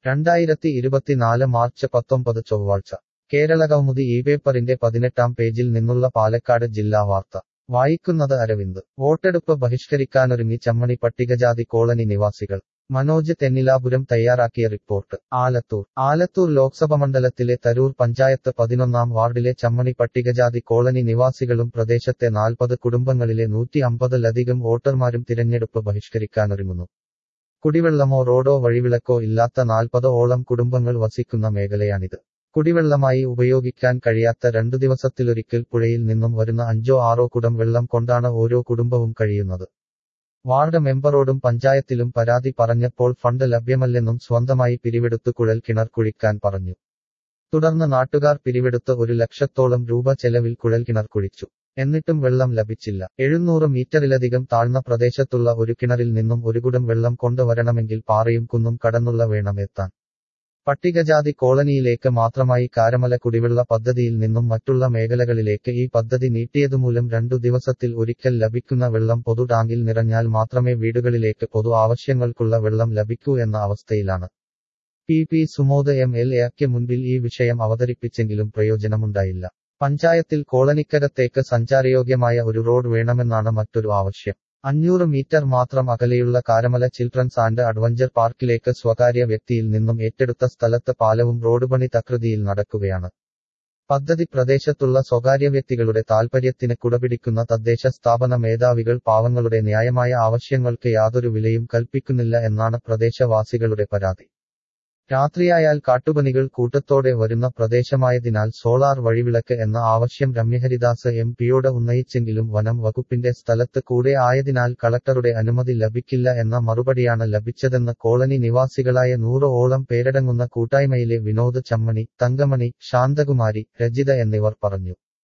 രണ്ടായിരത്തി ഇരുപത്തിനാല് മാർച്ച് പത്തൊമ്പത് ചൊവ്വാഴ്ച കേരളകൗമുദി ഈ പേപ്പറിന്റെ പതിനെട്ടാം പേജിൽ നിന്നുള്ള പാലക്കാട് ജില്ലാ വാർത്ത വായിക്കുന്നത് അരവിന്ദ് വോട്ടെടുപ്പ് ബഹിഷ്കരിക്കാനൊരുങ്ങി ചമ്മണി പട്ടികജാതി കോളനി നിവാസികൾ മനോജ് തെന്നിലാപുരം തയ്യാറാക്കിയ റിപ്പോർട്ട് ആലത്തൂർ ആലത്തൂർ ലോക്സഭ മണ്ഡലത്തിലെ തരൂർ പഞ്ചായത്ത് പതിനൊന്നാം വാർഡിലെ ചമ്മണി പട്ടികജാതി കോളനി നിവാസികളും പ്രദേശത്തെ നാൽപ്പത് കുടുംബങ്ങളിലെ നൂറ്റി അമ്പതിലധികം വോട്ടർമാരും തിരഞ്ഞെടുപ്പ് ബഹിഷ്കരിക്കാനൊരുങ്ങുന്നു കുടിവെള്ളമോ റോഡോ വഴിവിളക്കോ ഇല്ലാത്ത നാൽപ്പത് ഓളം കുടുംബങ്ങൾ വസിക്കുന്ന മേഖലയാണിത് കുടിവെള്ളമായി ഉപയോഗിക്കാൻ കഴിയാത്ത രണ്ടു ദിവസത്തിലൊരിക്കൽ പുഴയിൽ നിന്നും വരുന്ന അഞ്ചോ ആറോ കുടം വെള്ളം കൊണ്ടാണ് ഓരോ കുടുംബവും കഴിയുന്നത് വാർഡ് മെമ്പറോടും പഞ്ചായത്തിലും പരാതി പറഞ്ഞപ്പോൾ ഫണ്ട് ലഭ്യമല്ലെന്നും സ്വന്തമായി പിരിവെടുത്ത് കുഴൽ കിണർ കുഴിക്കാൻ പറഞ്ഞു തുടർന്ന് നാട്ടുകാർ പിരിവെടുത്ത് ഒരു ലക്ഷത്തോളം രൂപ ചെലവിൽ കുഴൽ കിണർ കുഴിച്ചു എന്നിട്ടും വെള്ളം ലഭിച്ചില്ല എഴുന്നൂറ് മീറ്ററിലധികം താഴ്ന്ന പ്രദേശത്തുള്ള ഒരു കിണറിൽ നിന്നും ഒരു കുടം വെള്ളം കൊണ്ടുവരണമെങ്കിൽ പാറയും കുന്നും കടന്നുള്ള വേണം എത്താൻ പട്ടികജാതി കോളനിയിലേക്ക് മാത്രമായി കാരമല കുടിവെള്ള പദ്ധതിയിൽ നിന്നും മറ്റുള്ള മേഖലകളിലേക്ക് ഈ പദ്ധതി നീട്ടിയതുമൂലം രണ്ടു ദിവസത്തിൽ ഒരിക്കൽ ലഭിക്കുന്ന വെള്ളം പൊതു ടാങ്കിൽ നിറഞ്ഞാൽ മാത്രമേ വീടുകളിലേക്ക് പൊതു ആവശ്യങ്ങൾക്കുള്ള വെള്ളം ലഭിക്കൂ എന്ന അവസ്ഥയിലാണ് P P Sumod M L എക്ക് മുൻപിൽ ഈ വിഷയം അവതരിപ്പിച്ചെങ്കിലും പ്രയോജനമുണ്ടായില്ല പഞ്ചായത്തിൽ കോളനിക്കകത്തേക്ക് സഞ്ചാരയോഗ്യമായ ഒരു റോഡ് വേണമെന്നാണ് മറ്റൊരു ആവശ്യം അഞ്ഞൂറ് മീറ്റർ മാത്രം അകലെയുള്ള കാരമല ചിൽഡ്രൻസ് ആൻഡ് അഡ്വഞ്ചർ പാർക്കിലേക്ക് സ്വകാര്യ വ്യക്തിയിൽ നിന്നും ഏറ്റെടുത്ത സ്ഥലത്ത് പാലവും റോഡ് പണി തകൃതിയിൽ നടക്കുകയാണ് പദ്ധതി പ്രദേശത്തുള്ള സ്വകാര്യ വ്യക്തികളുടെ താൽപര്യത്തിന് കുടപിടിക്കുന്ന തദ്ദേശ സ്ഥാപന മേധാവികൾ പാവങ്ങളുടെ ന്യായമായ ആവശ്യങ്ങൾക്ക് യാതൊരു വിലയും കൽപ്പിക്കുന്നില്ല എന്നാണ് പ്രദേശവാസികളുടെ പരാതി രാത്രിയായാൽ കാട്ടുപനികൾ കൂട്ടത്തോടെ വരുന്ന പ്രദേശമായതിനാൽ സോളാർ വഴിവിളക്ക് എന്ന ആവശ്യം രമ്യഹരിദാസ് എം പിയോട് ഉന്നയിച്ചെങ്കിലും വനം വകുപ്പിന്റെ സ്ഥലത്ത് കൂടെ ആയതിനാൽ കളക്ടറുടെ അനുമതി ലഭിക്കില്ല എന്ന മറുപടിയാണ് ലഭിച്ചതെന്ന് കോളനി നിവാസികളായ നൂറ് ഓളം പേരടങ്ങുന്ന കൂട്ടായ്മയിലെ വിനോദ് ചമ്മണി തങ്കമണി ശാന്തകുമാരി രജിത എന്നിവർ പറഞ്ഞു